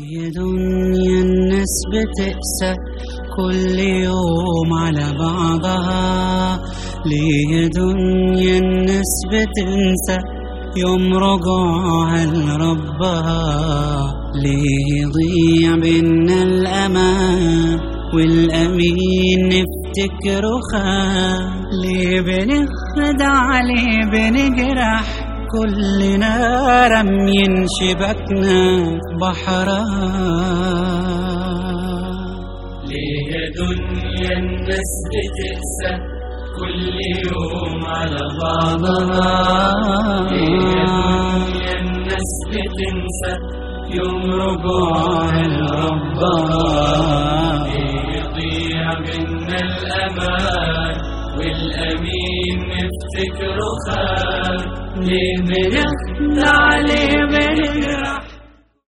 ليه دنيا الناس بتقسى كل يوم على بعضها ليه دنيا الناس بتنسى يوم رجوعها لربها ليه يضيع بينا الأمان والأمين نفتكره خان ليه بنخدع ليه بنجرح كلنا رمين شبكنا بحرها ليه يا دنيا الناس بتقسى كل يوم على بعضها ليه يا دنيا الناس بتنسى يوم رجوعها لربها ليه يضيع منا الأمان والأمين نفتكره خان ليه بنخدع ليه بنجرح